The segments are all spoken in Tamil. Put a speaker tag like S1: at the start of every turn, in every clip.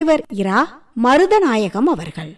S1: முனைவர் இரா மருதநாயகம் அவர்கள்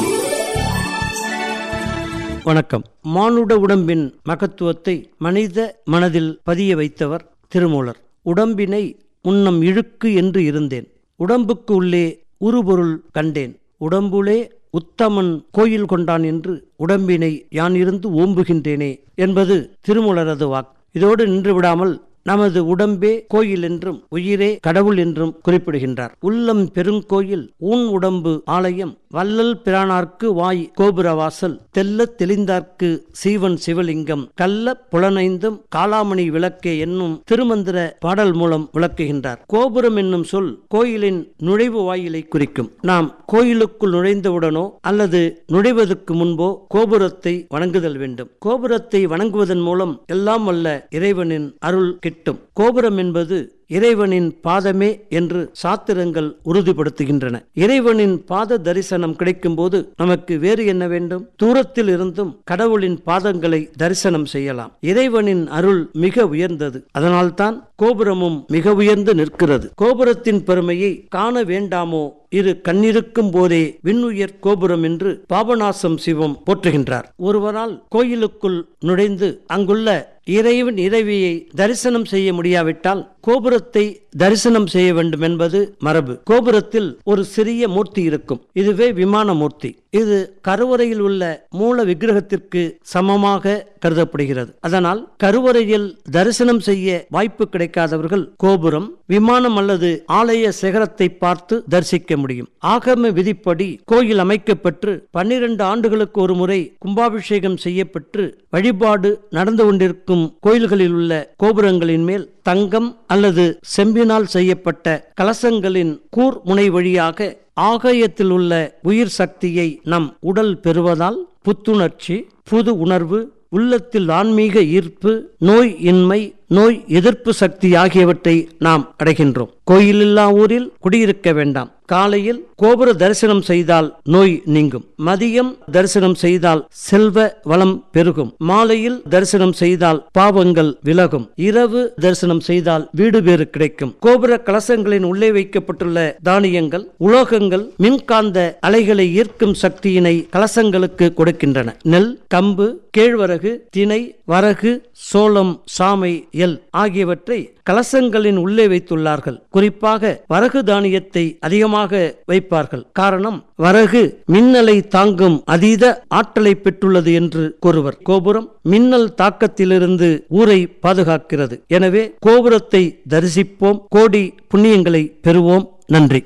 S2: வணக்கம் மானுட உடம்பின் மகத்துவத்தை மனித மனதில் பதிய வைத்தவர் திருமூலர் உடம்பினை முன்னம் இழுக்கு என்று இருந்தேன் உடம்புக்கு உள்ளே உருபொருள் கண்டேன் உடம்புலே உத்தமன் கோயில் கொண்டான் என்று உடம்பினை யான் இருந்து ஓம்புகின்றேனே என்பது திருமூலரது வாக்கு இதோடு நின்று விடாமல் நமது உடம்பே கோயில் என்றும் உயிரே கடவுள் என்றும் குறிப்பிடுகின்றார் உள்ளம் பெருங்கோயில் ஊன் உடம்பு ஆலயம் வள்ளல் பிரானார்க்கு வாய் கோபுரவாசல் தெல்லத் தெளிந்தார்க்கு சீவன் சிவலிங்கம் கள்ள புலனைந்தும் காலாமணி விளக்கே என்னும் திருமந்திர பாடல் மூலம் விளக்குகின்றார் கோபுரம் என்னும் சொல் கோயிலின் நுழைவு வாயிலை குறிக்கும் நாம் கோயிலுக்குள் நுழைந்தவுடனோ அல்லது நுழைவதற்கு முன்போ கோபுரத்தை வணங்குதல் வேண்டும் கோபுரத்தை வணங்குவதன் மூலம் எல்லாம் வல்ல இறைவனின் அருள் கிட்டும் கோபுரம் என்பது இறைவனின் பாதமே என்று சாத்திரங்கள் உறுதிப்படுத்துகின்றன இறைவனின் பாத தரிசனம் கிடைக்கும்போது நமக்கு வேறு என்ன வேண்டும் தூரத்தில் இருந்தும் கடவுளின் பாதங்களை தரிசனம் செய்யலாம் இறைவனின் அருள் மிக உயர்ந்தது அதனால்தான் கோபுரமும் மிக உயர்ந்து நிற்கிறது கோபுரத்தின் பெருமையை காண வேண்டாமோ இரு கண்ணிருக்கும் போதே விண்ணுயர் கோபுரம் என்று பாபநாசம் சிவம் போற்றுகின்றார் ஒருவரால் கோயிலுக்குள் நுழைந்து அங்குள்ள இறைவன் இறைவியை தரிசனம் செய்ய முடியாவிட்டால் கோபுரத்தை தரிசனம் செய்ய வேண்டும் என்பது மரபு கோபுரத்தில் ஒரு சிறிய மூர்த்தி இருக்கும் இதுவே விமான மூர்த்தி இது கருவறையில் உள்ள மூல விக்கிரகத்திற்கு சமமாக கருதப்படுகிறது அதனால் கருவறையில் தரிசனம் செய்ய வாய்ப்பு கிடைக்காதவர்கள் கோபுரம் விமானம் அல்லது ஆலய சிகரத்தை பார்த்து தரிசிக்க முடியும் ஆகம விதிப்படி கோயில் அமைக்கப்பெற்று பன்னிரண்டு ஆண்டுகளுக்கு ஒரு முறை கும்பாபிஷேகம் செய்யப்பட்டு வழிபாடு நடந்து கொண்டிருக்கும் கோயில்களில் உள்ள கோபுரங்களின் மேல் தங்கம் அல்லது செம்பினால் செய்யப்பட்ட கலசங்களின் கூர் முனை வழியாக ஆகாயத்தில் உள்ள உயிர் சக்தியை நம் உடல் பெறுவதால் புத்துணர்ச்சி புது உணர்வு உள்ளத்தில் ஆன்மீக ஈர்ப்பு நோய் இன்மை நோய் எதிர்ப்பு சக்தி ஆகியவற்றை நாம் அடைகின்றோம் கோயிலில்லா ஊரில் குடியிருக்க வேண்டாம் காலையில் கோபுர தரிசனம் செய்தால் நோய் நீங்கும் மதியம் தரிசனம் செய்தால் செல்வ வளம் பெருகும் மாலையில் தரிசனம் செய்தால் பாவங்கள் விலகும் இரவு தரிசனம் செய்தால் வீடு பேறு கிடைக்கும் கோபுர கலசங்களின் உள்ளே வைக்கப்பட்டுள்ள தானியங்கள் உலோகங்கள் மின்காந்த அலைகளை ஈர்க்கும் சக்தியினை கலசங்களுக்கு கொடுக்கின்றன நெல் கம்பு கேழ்வரகு திணை வரகு சோளம் சாமை எல் ஆகியவற்றை கலசங்களின் உள்ளே வைத்துள்ளார்கள் குறிப்பாக வரகு தானியத்தை அதிகமாக வைப்பார்கள் காரணம் வரகு மின்னலை தாங்கும் அதீத ஆற்றலை பெற்றுள்ளது என்று கூறுவர் கோபுரம் மின்னல் தாக்கத்திலிருந்து ஊரை பாதுகாக்கிறது எனவே கோபுரத்தை தரிசிப்போம் கோடி புண்ணியங்களை பெறுவோம் நன்றி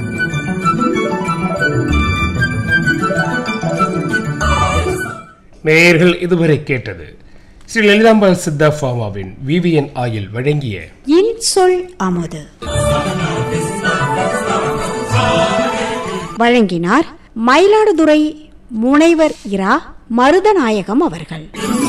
S3: நேயர்கள் இதுவரை கேட்டது ஸ்ரீ லலிதாம்பாள் சித்தா ஃபார்மாவின் விவிஎன் ஆயில் வழங்கிய
S1: இன்சொல் அமுது வழங்கினார் மயிலாடுதுறை முனைவர் இரா மருதநாயகம் அவர்கள்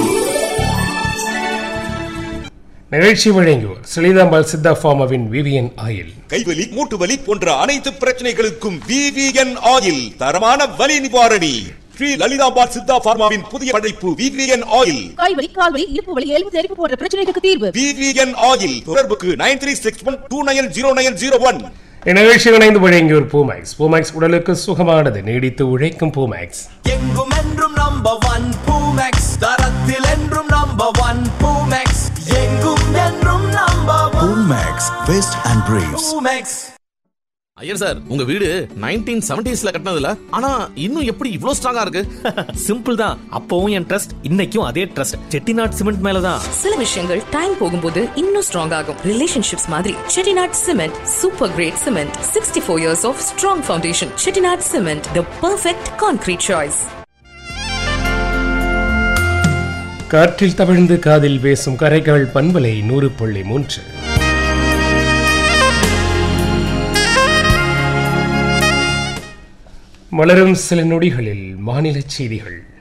S3: நிகழ்ச்சி வழங்குவோர் ஸ்ரீலலிதாம்பாள் சித்தா ஃபார்மாவின் விவிஎன் ஆயில்
S4: கைவலி மூட்டு வலி போன்ற அனைத்து பிரச்சனைகளுக்கும் விவிஎன் ஆயில் தரமான வலி நிவாரணி ஸ்ரீ லலிதாபாத் சித்தா பார்மாவின் புதிய படைப்பு விவிஎன் ஆயில்
S5: கைவலி கால்வலி இடுப்பு வலி எலும்பு தெரிப்பு போன்ற பிரச்சனைகளுக்கு தீர்வு
S4: விவிஎன் ஆயில் தொடர்புக்கு nine three six one two nine zero nine zero one
S3: இந்நிகழ்ச்சி இணைந்து வழங்கியோர் பூமேக்ஸ் பூமேக்ஸ் உடலுக்கு சுகமானது நீடித்து உழைக்கும் பூமேக்ஸ்
S6: எங்கும் என்றும் நம்பர் ஒன் பூமெக்ஸ் தரத்தில் என்றும் நம்பர் ஒன் பூமெக்ஸ் எங்கும் என்றும் number one
S7: Max Vest and Briefs.
S6: Poomex
S8: Iyer sir உங்க வீடு நைன்டீன் செவன்டிஸ்ல கட்டினதுல ஆனா இன்னும் எப்படி இவ்ளோ ஸ்ட்ராங்கா இருக்கு
S9: சிம்பிள் தான் அப்பவும் என் ட்ரஸ்ட் இன்னைக்கும் அதே ட்ரஸ்ட் செட்டிநாட் சிமெண்ட் மேலதான்
S5: சில விஷயங்கள் டைம் போகும்போது இன்னும் ஸ்ட்ராங் ஆகும் ரிலேஷன்ஷிப்ஸ் மாதிரி Chettinad cement super great cement sixty four years of strong foundation Chettinad cement the perfect concrete choice
S3: காற்றில் தவிழ்ந்து காதில் பேசும் கரைகள் பண்பலை நூறு புள்ளி மூன்று மலரும் சில நொடிகளில் மாநில செய்திகள்